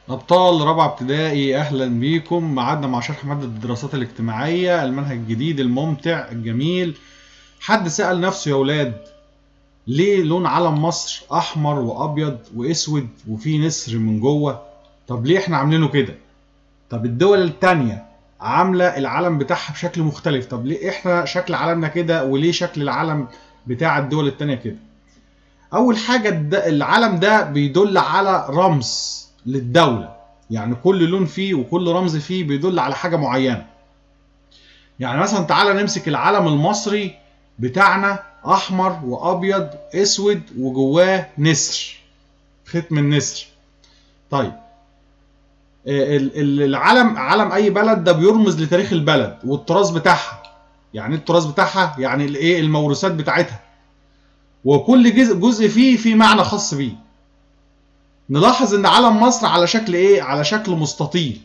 أبطال رابعة ابتدائي أهلا بيكم معادنا مع شرح مادة الدراسات الاجتماعية المنهج الجديد الممتع الجميل حد سأل نفسه يا ولاد ليه لون علم مصر أحمر وأبيض وأسود وفيه نسر من جوه طب ليه احنا عاملينه كده طب الدول التانية عاملة العلم بتاعها بشكل مختلف طب ليه احنا شكل علمنا كده وليه شكل العلم بتاع الدول التانية كده أول حاجة الد- العلم ده بيدل على رمز للدولة يعني كل لون فيه وكل رمز فيه بيدل على حاجة معينة يعني مثلا تعالى نمسك العلم المصري بتاعنا أحمر وأبيض أسود وجواه نسر ختم النسر طيب ال- ال- العلم علم أي بلد ده بيرمز لتاريخ البلد والتراث بتاعها يعني إيه التراث بتاعها يعني الايه الموروثات بتاعتها وكل جزء جزء فيه فيه معنى خاص بيه نلاحظ ان علم مصر على شكل ايه على شكل مستطيل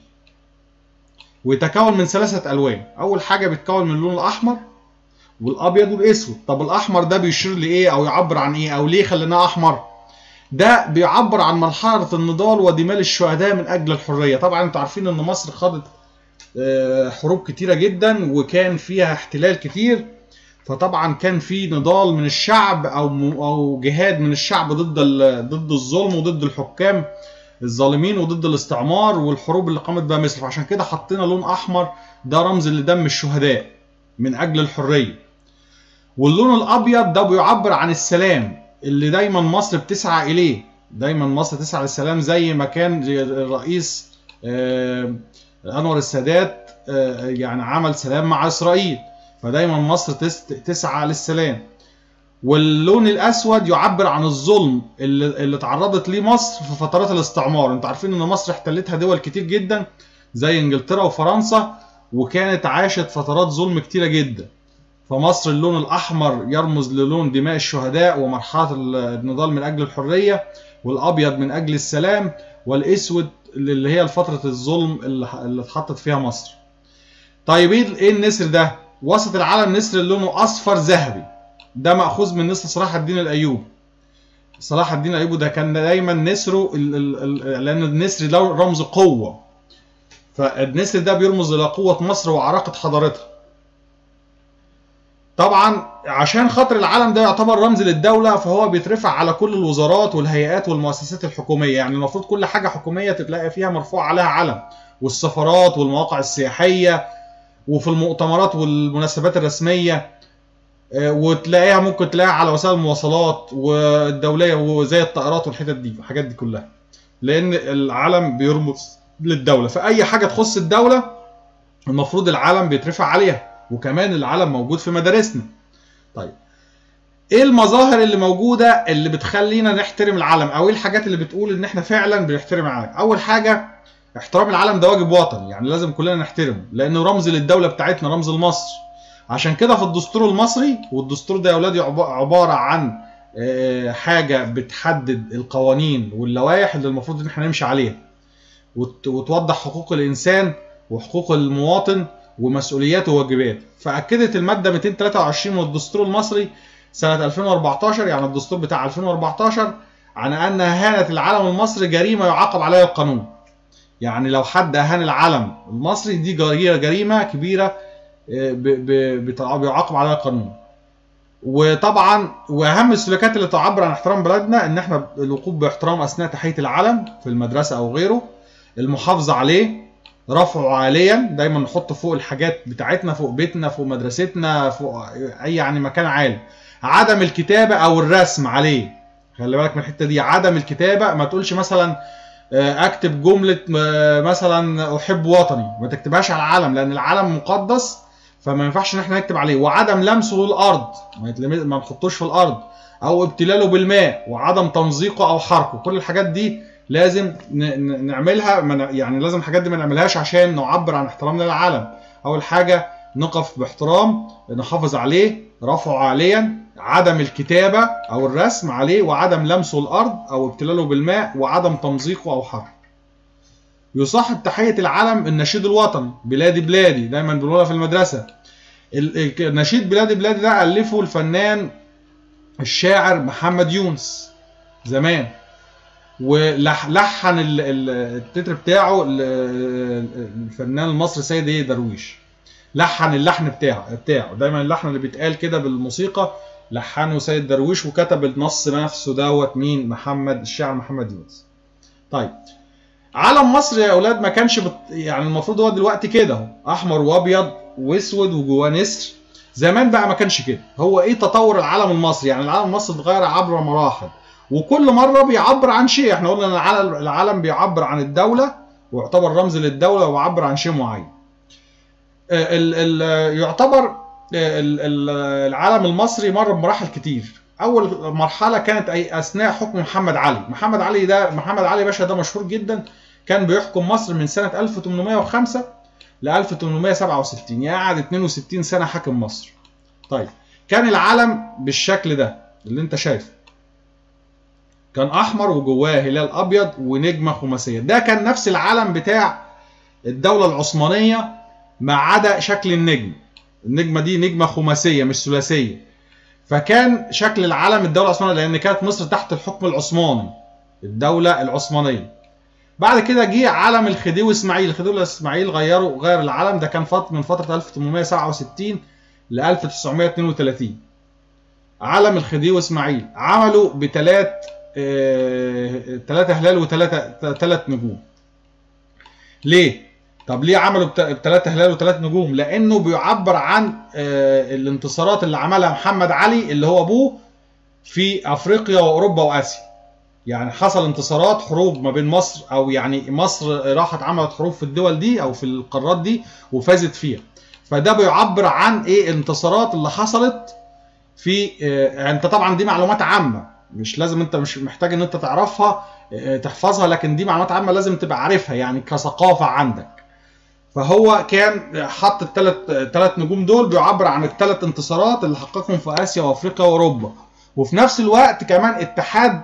ويتكون من ثلاثه الوان اول حاجه بيتكون من اللون الاحمر والابيض والاسود طب الاحمر ده بيشير لايه او يعبر عن ايه او ليه خليناه احمر ده بيعبر عن مرحله النضال ودماء الشهداء من اجل الحريه طبعا انتوا عارفين ان مصر خاضت آه، حروب كتيره جدا وكان فيها احتلال كتير فطبعا كان في نضال من الشعب او او جهاد من الشعب ضد ال- ضد الظلم وضد الحكام الظالمين وضد الاستعمار والحروب اللي قامت بها مصر فعشان كده حطينا لون احمر ده رمز لدم الشهداء من اجل الحريه واللون الابيض ده بيعبر عن السلام اللي دايما مصر بتسعى اليه دايما مصر تسعى للسلام زي ما كان الرئيس آه، انور السادات آه، يعني عمل سلام مع اسرائيل فدايما مصر تس- تسعى للسلام واللون الاسود يعبر عن الظلم اللي, اللي تعرضت ليه مصر في فترات الاستعمار انتوا عارفين ان مصر احتلتها دول كتير جدا زي انجلترا وفرنسا وكانت عاشت فترات ظلم كتيره جدا فمصر اللون الاحمر يرمز للون دماء الشهداء ومرحله النضال من اجل الحريه والابيض من اجل السلام والاسود اللي هي فتره الظلم اللي اللي اتحطت فيها مصر طيب ايه ايه النسر ده وسط العلم نسر لونه اصفر ذهبي ده ماخوذ من نسر صلاح الدين الايوبي صلاح الدين الايوبي ده كان دايما نسره ال ال ال لان النسر ده رمز قوه فالنسر ده بيرمز الى قوه مصر وعراقه حضارتها طبعا عشان خاطر العلم ده يعتبر رمز للدوله فهو بيترفع على كل الوزارات والهيئات والمؤسسات الحكوميه يعني المفروض كل حاجه حكوميه تلاقي فيها مرفوع عليها علم والسفارات والمواقع السياحيه وفي المؤتمرات والمناسبات الرسميه آه، وتلاقيها ممكن تلاقيها على وسائل المواصلات والدوليه وزي الطائرات والحتت دي الحاجات دي كلها لان العلم بيرمز للدوله فاي حاجه تخص الدوله المفروض العلم بيترفع عليها وكمان العلم موجود في مدارسنا طيب ايه المظاهر اللي موجوده اللي بتخلينا نحترم العلم او ايه الحاجات اللي بتقول ان احنا فعلا بنحترم العلم اول حاجه احترام العلم ده واجب وطني يعني لازم كلنا نحترمه لانه رمز للدوله بتاعتنا رمز لمصر عشان كده في الدستور المصري والدستور ده يا اولادي عب- عباره عن آه، حاجه بتحدد القوانين واللوائح اللي المفروض ان احنا نمشي عليها وت- وتوضح حقوق الانسان وحقوق المواطن ومسؤولياته وواجباته فاكدت الماده 223 من الدستور المصري سنه 2014 يعني الدستور بتاع 2014 عن ان اهانه العلم المصري جريمه يعاقب عليها القانون يعني لو حد اهان العلم المصري دي جريمه جريمه كبيره آه، ب- ب- بتع- بيعاقب عليها القانون وطبعا واهم السلوكيات اللي تعبر عن احترام بلدنا ان احنا الوقوف باحترام اثناء تحيه العلم في المدرسه او غيره المحافظه عليه رفعه عاليا دايما نحطه فوق الحاجات بتاعتنا فوق بيتنا فوق مدرستنا فوق اي يعني مكان عالي عدم الكتابه او الرسم عليه خلي بالك من الحته دي عدم الكتابه ما تقولش مثلا آه، اكتب جمله آه، مثلا احب وطني ما تكتبهاش على العلم لان العلم مقدس فما ينفعش ان احنا نكتب عليه وعدم لمسه للارض ما, يتلم... ما نحطوش في الارض او ابتلاله بالماء وعدم تمزيقه او حرقه كل الحاجات دي لازم ن... ن- نعملها ما ن- يعني لازم الحاجات دي ما نعملهاش عشان نعبر عن احترامنا للعلم اول حاجه نقف باحترام نحافظ عليه رفعه عاليا عدم الكتابه او الرسم عليه وعدم لمسه الارض او ابتلاله بالماء وعدم تمزيقه او حرقه يصاحب تحية العلم النشيد الوطني بلادي بلادي دايما بنقولها في المدرسة ال- ال- نشيد بلادي بلادي ده ألفه الفنان الشاعر محمد يونس زمان ولحن التتر بتاعه ال- الفنان المصري سيد ايه درويش لحن اللحن بتاعه بتاعه دايما اللحن اللي بيتقال كده بالموسيقى لحنه سيد درويش وكتب النص نفسه دوت مين محمد الشاعر محمد يونس طيب علم مصر يا اولاد ما كانش بت... يعني المفروض هو دلوقتي كده اهو احمر وابيض واسود وجواه نسر زمان بقى ما كانش كده هو ايه تطور العلم المصري يعني العلم المصري اتغير عبر مراحل وكل مره بيعبر عن شيء احنا قلنا ان العلم العلم بيعبر عن الدوله ويعتبر رمز للدوله ويعبر عن شيء معين آه، ال ال يعتبر آه، ال- ال- العلم المصري مر بمراحل كتير اول مرحله كانت أي اثناء حكم محمد علي محمد علي ده محمد علي باشا ده مشهور جدا كان بيحكم مصر من سنه 1805 ل 1867 يعني قعد 62 سنه حاكم مصر طيب كان العلم بالشكل ده اللي انت شايفه كان احمر وجواه هلال ابيض ونجمه خماسيه ده كان نفس العلم بتاع الدوله العثمانيه ما عدا شكل النجم النجمه دي نجمه خماسيه مش ثلاثيه فكان شكل العلم الدوله العثمانيه لان كانت مصر تحت الحكم العثماني الدوله العثمانيه بعد كده جه علم الخديوي اسماعيل الخديوي اسماعيل غيروا غير العلم ده كان فت- من فتره 1867 ل 1932 علم الخديوي اسماعيل عملوا بثلاث ثلاثة هلال وثلاثة ثلاث نجوم ليه؟ طب ليه عملوا بثلاثة هلال وثلاث نجوم؟ لأنه بيعبر عن آه، الانتصارات اللي عملها محمد علي اللي هو أبوه في أفريقيا وأوروبا وآسيا. يعني حصل انتصارات حروب ما بين مصر أو يعني مصر راحت عملت حروب في الدول دي أو في القارات دي وفازت فيها. فده بيعبر عن إيه الانتصارات اللي حصلت في آه، انت طبعا دي معلومات عامه مش لازم انت مش محتاج ان انت تعرفها آه، تحفظها لكن دي معلومات عامه لازم تبقى عارفها يعني كثقافه عندك فهو كان حط الثلاث ثلاث نجوم دول بيعبر عن الثلاث انتصارات اللي حققهم في اسيا وافريقيا واوروبا وفي نفس الوقت كمان اتحاد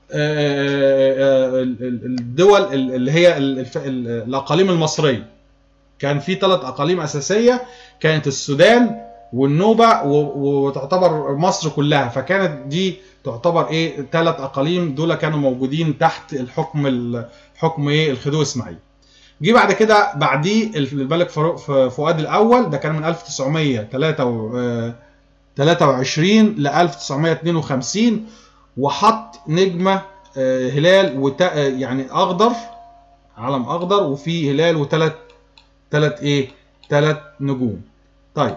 آه، آه، ال- ال- الدول اللي هي ال- الف- ال- الاقاليم المصريه كان في ثلاث اقاليم اساسيه كانت السودان والنوبه و- وتعتبر مصر كلها فكانت دي تعتبر ايه ثلاث اقاليم دول كانوا موجودين تحت الحكم الحكم ايه الخديوي اسماعيل جه بعد كده بعديه الملك فاروق ف- فؤاد الاول ده كان من 1923 ل 1952 وحط نجمه آه، هلال وت... آه، يعني اخضر علم اخضر وفيه هلال وثلاث ثلاث ايه ثلاث نجوم طيب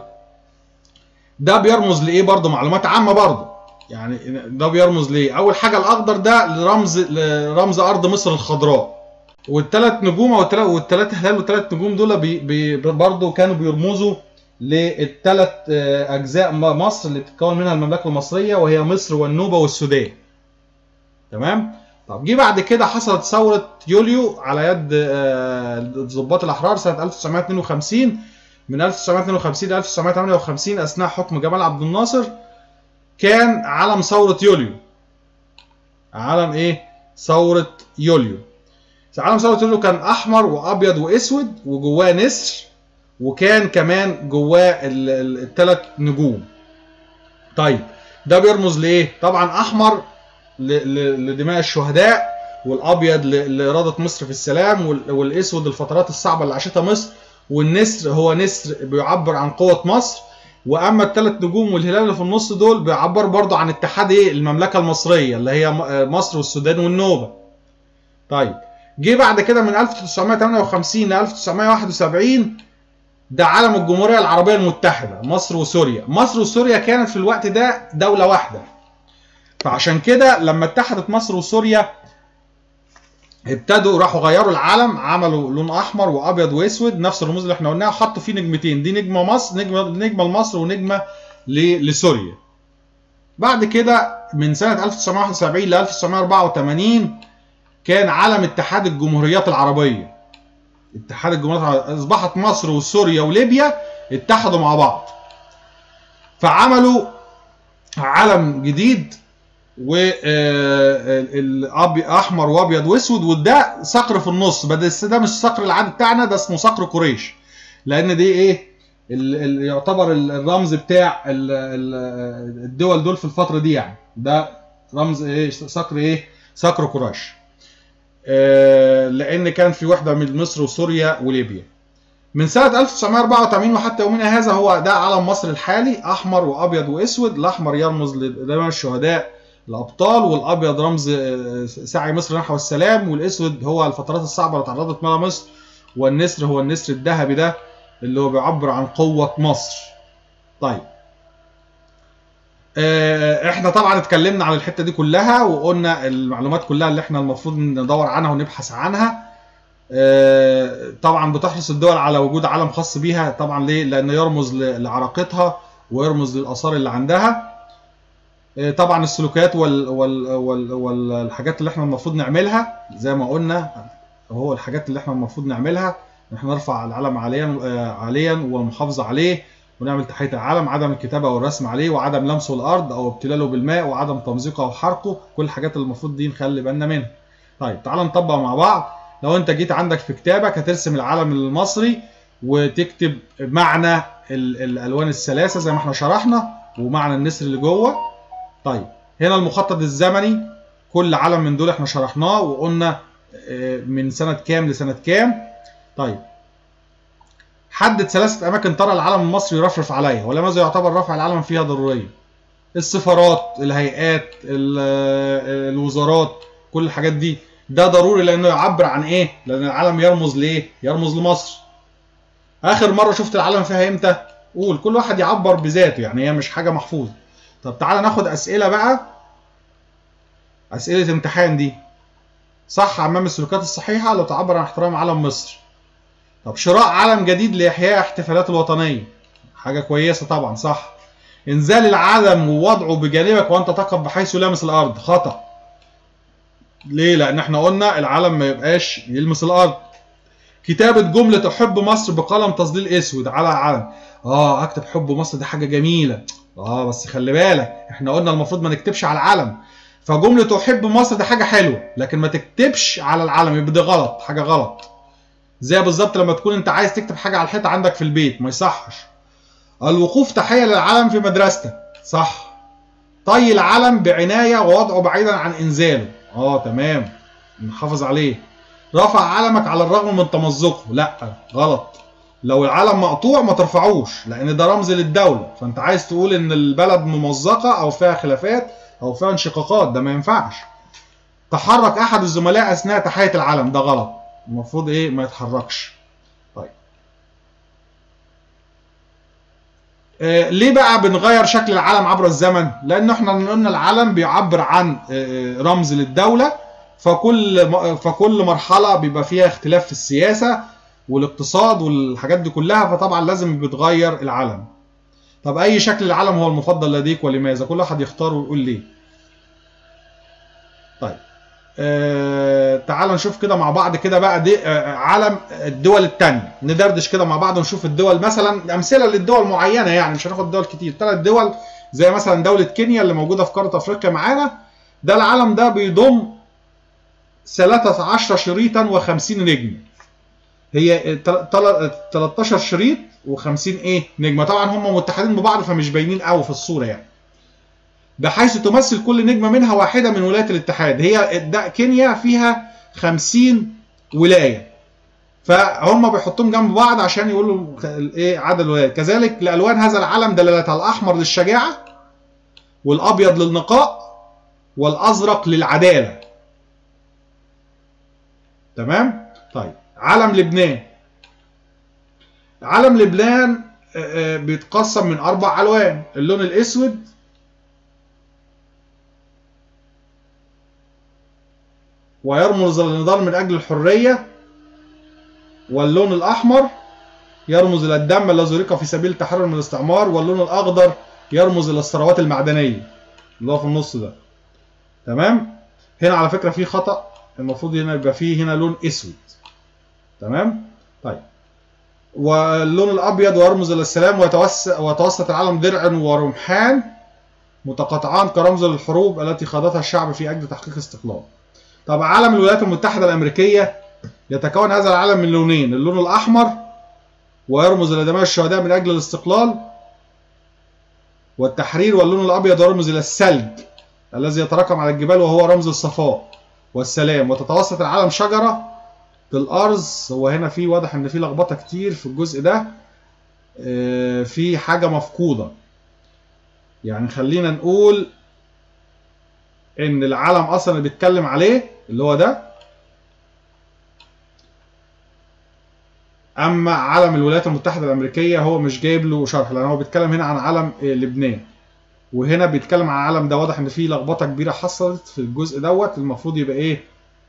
ده بيرمز لايه برضه معلومات عامه برضه يعني ده بيرمز ليه اول حاجه الاخضر ده لرمز لرمز ارض مصر الخضراء والثلاث نجوم او الثلاث والثلاث هلال والثلاث نجوم دول بي بي برضه كانوا بيرمزوا للثلاث آه، اجزاء م- مصر اللي بتتكون منها المملكه المصريه وهي مصر والنوبه والسودان تمام طب جه بعد كده حصلت ثوره يوليو على يد آه، الضباط الاحرار سنه 1952 من 1952 ل 1958 اثناء حكم جمال عبد الناصر كان علم ثوره يوليو علم ايه ثوره يوليو علم ثوره يوليو كان احمر وابيض واسود وجواه نسر وكان كمان جواه الثلاث نجوم طيب ده بيرمز لايه طبعا احمر ل- ل- لدماء الشهداء والابيض ل- لاراده مصر في السلام وال- والاسود الفترات الصعبه اللي عاشتها مصر والنسر هو نسر بيعبر عن قوه مصر واما الثلاث نجوم والهلال اللي في النص دول بيعبر برضو عن اتحاد ايه المملكه المصريه اللي هي م- مصر والسودان والنوبه طيب جه بعد كده من 1958 ل 1971 ده علم الجمهوريه العربيه المتحده مصر وسوريا مصر وسوريا كانت في الوقت ده دوله واحده فعشان كده لما اتحدت مصر وسوريا ابتدوا راحوا غيروا العلم عملوا لون احمر وابيض واسود نفس الرموز اللي احنا قلناها حطوا فيه نجمتين دي نجمه مصر نجمه نجمه لمصر ونجمه ل- لسوريا بعد كده من سنه 1971 ل 1984 كان علم اتحاد الجمهوريات العربيه اتحاد الجمهوريات العربية اصبحت مصر وسوريا وليبيا اتحدوا مع بعض فعملوا علم جديد واحمر وابيض واسود وده صقر في النص بس ده مش صقر العادي بتاعنا ده اسمه صقر قريش لان دي ايه ال- ال- يعتبر ال- الرمز بتاع ال- ال- الدول دول في الفتره دي يعني ده رمز ايه صقر ايه صقر قريش آه، لان كان في وحده من مصر وسوريا وليبيا من سنة 1984 وحتى يومنا هذا هو ده علم مصر الحالي أحمر وأبيض وأسود، الأحمر يرمز لدماء الشهداء الأبطال والأبيض رمز آه، سعي مصر نحو السلام والأسود هو الفترات الصعبة اللي تعرضت لها مصر والنسر هو النسر الذهبي ده اللي هو بيعبر عن قوة مصر. طيب آه، احنا طبعا اتكلمنا عن الحته دي كلها وقلنا المعلومات كلها اللي احنا المفروض ندور عنها ونبحث عنها آه، طبعا بتحرص الدول على وجود علم خاص بيها طبعا ليه لان يرمز ل- لعراقتها ويرمز للاثار اللي عندها آه، طبعا السلوكيات وال وال وال والحاجات اللي احنا المفروض نعملها زي ما قلنا هو الحاجات اللي احنا المفروض نعملها ان احنا نرفع العلم عاليا آه، عاليا والمحافظه عليه ونعمل تحية العلم عدم الكتابة والرسم عليه وعدم لمسه الأرض أو ابتلاله بالماء وعدم تمزيقه أو حرقه كل الحاجات اللي المفروض دي نخلي بالنا منها طيب تعال نطبق مع بعض لو أنت جيت عندك في كتابك هترسم العلم المصري وتكتب معنى ال- الألوان الثلاثة زي ما احنا شرحنا ومعنى النسر اللي جوه طيب هنا المخطط الزمني كل علم من دول احنا شرحناه وقلنا آه، من سنة كام لسنة كام طيب حدد ثلاثة أماكن ترى العلم المصري يرفرف عليها ولماذا يعتبر رفع العلم فيها ضرورية السفارات الهيئات ال- الوزارات كل الحاجات دي ده ضروري لأنه يعبر عن إيه؟ لأن العلم يرمز لإيه؟ يرمز لمصر آخر مرة شفت العلم فيها إمتى؟ قول كل واحد يعبر بذاته يعني هي مش حاجة محفوظة طب تعالى ناخد أسئلة بقى أسئلة امتحان دي صح أمام السلوكيات الصحيحة لو تعبر عن احترام علم مصر طب شراء علم جديد لإحياء احتفالات الوطنية حاجة كويسة طبعا صح إنزال العلم ووضعه بجانبك وأنت تقف بحيث يلامس الأرض خطأ ليه؟ لأن احنا قلنا العلم ما يبقاش يلمس الأرض كتابة جملة أحب مصر بقلم تظليل أسود على علم آه أكتب حب مصر دي حاجة جميلة آه بس خلي بالك احنا قلنا المفروض ما نكتبش على العلم فجملة أحب مصر دي حاجة حلوة لكن ما تكتبش على العلم يبقى دي غلط حاجة غلط زي بالظبط لما تكون انت عايز تكتب حاجه على الحيطه عندك في البيت ما يصحش الوقوف تحيه للعلم في مدرستك صح طي العلم بعنايه ووضعه بعيدا عن انزاله اه تمام نحافظ عليه رفع علمك على الرغم من تمزقه لا غلط لو العلم مقطوع ما ترفعوش لان ده رمز للدوله فانت عايز تقول ان البلد ممزقه او فيها خلافات او فيها انشقاقات ده ما ينفعش تحرك احد الزملاء اثناء تحيه العلم ده غلط المفروض ايه ما يتحركش طيب آه ليه بقى بنغير شكل العلم عبر الزمن لان احنا قلنا العلم بيعبر عن آه رمز للدوله فكل م- فكل مرحله بيبقى فيها اختلاف في السياسه والاقتصاد والحاجات دي كلها فطبعا لازم بيتغير العلم طب اي شكل العلم هو المفضل لديك ولماذا كل واحد يختار ويقول ليه طيب آه تعال نشوف كده مع بعض كده بقى دي آه علم الدول التانية ندردش كده مع بعض ونشوف الدول مثلا امثله للدول معينه يعني مش هناخد دول كتير ثلاث دول زي مثلا دوله كينيا اللي موجوده في قاره افريقيا معانا ده العلم ده بيضم 13 شريطا و50 نجم هي تل- تل- 13 شريط و50 ايه نجمه طبعا هم متحدين ببعض فمش باينين قوي في الصوره يعني بحيث تمثل كل نجمه منها واحده من ولايات الاتحاد هي ده كينيا فيها 50 ولايه فهم بيحطوهم جنب بعض عشان يقولوا ايه عدد الولايات كذلك لالوان هذا العلم دلالتها الاحمر للشجاعه والابيض للنقاء والازرق للعداله تمام طيب علم لبنان علم لبنان آه، آه، بيتقسم من اربع الوان اللون الاسود ويرمز للنضال من اجل الحريه واللون الاحمر يرمز الى الدم الذي ريق في سبيل التحرر من الاستعمار واللون الاخضر يرمز الى الثروات المعدنيه اللي هو في النص ده تمام هنا على فكره في خطا المفروض هنا يبقى فيه هنا لون اسود تمام طيب واللون الابيض ويرمز الى السلام ويتوسط ويتوسط العالم درع ورمحان متقاطعان كرمز للحروب التي خاضتها الشعب في اجل تحقيق استقلال طب علم الولايات المتحده الامريكيه يتكون هذا العلم من لونين اللون الاحمر ويرمز الى دماء الشهداء من اجل الاستقلال والتحرير واللون الابيض يرمز الى الثلج الذي يتراكم على الجبال وهو رمز الصفاء والسلام وتتوسط العالم شجرة الأرض هو هنا في واضح إن في لخبطة كتير في الجزء ده آه، في حاجة مفقودة يعني خلينا نقول إن العالم أصلا اللي بيتكلم عليه اللي هو ده اما علم الولايات المتحده الامريكيه هو مش جايب له شرح لان هو بيتكلم هنا عن علم آه، لبنان وهنا بيتكلم عن علم ده واضح ان في لخبطه كبيره حصلت في الجزء دوت المفروض يبقى ايه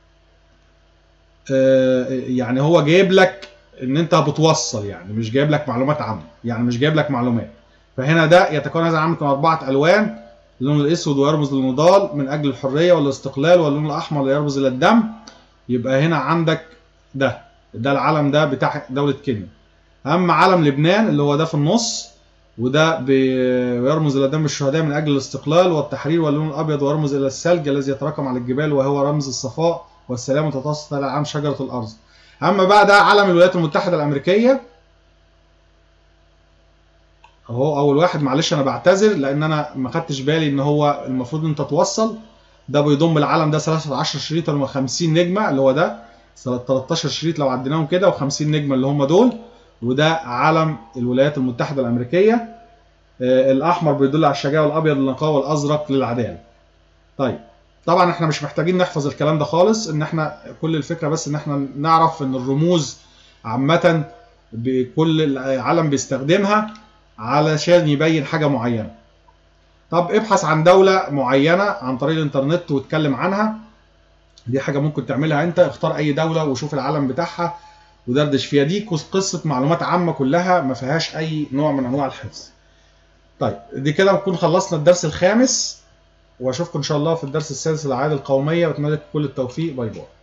آه يعني هو جايب لك ان انت بتوصل يعني مش جايب لك معلومات عامه يعني مش جايب لك معلومات فهنا ده يتكون هذا العالم من اربعه الوان اللون الاسود ويرمز للنضال من اجل الحريه والاستقلال واللون الاحمر يرمز الى الدم يبقى هنا عندك ده ده العلم ده بتاع دولة كينيا أما علم لبنان اللي هو ده في النص وده بيرمز إلى دم الشهداء من أجل الاستقلال والتحرير واللون الأبيض ويرمز إلى الثلج الذي يتراكم على الجبال وهو رمز الصفاء والسلام وتتوسط على عام شجرة الأرض أما بقى ده علم الولايات المتحدة الأمريكية اهو اول واحد معلش انا بعتذر لان انا ما خدتش بالي ان هو المفروض انت توصل ده بيضم العلم ده 13 شريطا و50 نجمه اللي هو ده 13 شريط لو عديناهم كده و50 نجمه اللي هم دول وده علم الولايات المتحده الامريكيه آه، الاحمر بيدل على الشجاعه والابيض للنقاء والازرق للعداله طيب طبعا احنا مش محتاجين نحفظ الكلام ده خالص ان احنا كل الفكره بس ان احنا نعرف ان الرموز عامه بكل علم بيستخدمها علشان يبين حاجه معينه طب ابحث عن دوله معينه عن طريق الانترنت واتكلم عنها دي حاجه ممكن تعملها انت اختار اي دوله وشوف العلم بتاعها ودردش فيها دي قصه معلومات عامه كلها ما فيهاش اي نوع من انواع الحفظ طيب دي كده نكون خلصنا الدرس الخامس واشوفكم ان شاء الله في الدرس السادس الاعياد القوميه واتمنى لكم كل التوفيق باي باي